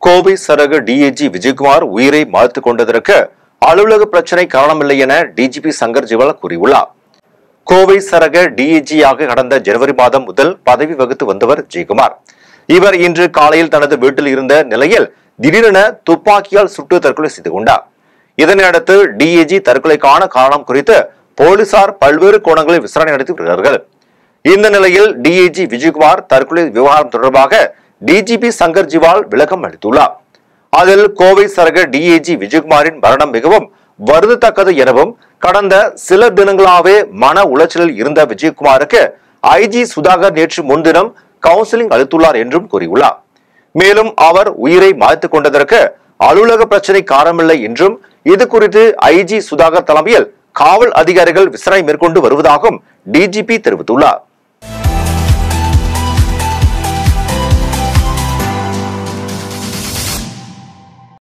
கோவை சரக டிஐஜி விஜயகுமார் உயிரை மாய்த்துக் கொண்டதற்கு அலுவலக பிரச்சனை காரணமில்லை என டிஜிபி சங்கர் ஜிவால் கூறியுள்ளார் கோவை சரக டிஐஜியாக கடந்த ஜனவரி மாதம் முதல் பதவி வகித்து வந்தவர் ஜெயக்குமார் இவர் இன்று காலையில் தனது வீட்டில் இருந்த நிலையில் திடீரென துப்பாக்கியால் சுட்டு தற்கொலை செய்து கொண்டார் இதனையடுத்து டிஐஜி தற்கொலைக்கான காரணம் குறித்து போலீசார் பல்வேறு கோணங்களில் விசாரணை நடத்தி வருகிறார்கள் இந்த நிலையில் டிஐஜி விஜயகுமார் தற்கொலை விவகாரம் தொடர்பாக டிஜிபி சங்கர் ஜிவால் விளக்கம் அளித்துள்ளார் அதில் கோவை சரக டிஐஜி விஜயகுமாரின் மரணம் மிகவும் வருந்தத்தக்கது எனவும் கடந்த சில தினங்களாகவே மன உளைச்சலில் இருந்த விஜயகுமாருக்கு ஐஜி சுதாகர் நேற்று முன்தினம் கவுன்சிலிங் அளித்துள்ளார் என்றும் கூறியுள்ளார் மேலும் அவர் உயிரை மாய்த்துக் கொண்டதற்கு அலுவலக பிரச்சனை காரணமில்லை என்றும் இது குறித்து ஐஜி சுதாகர் தலைமையில் காவல் அதிகாரிகள் விசாரணை மேற்கொண்டு வருவதாகவும் டிஜிபி தெரிவித்துள்ளார்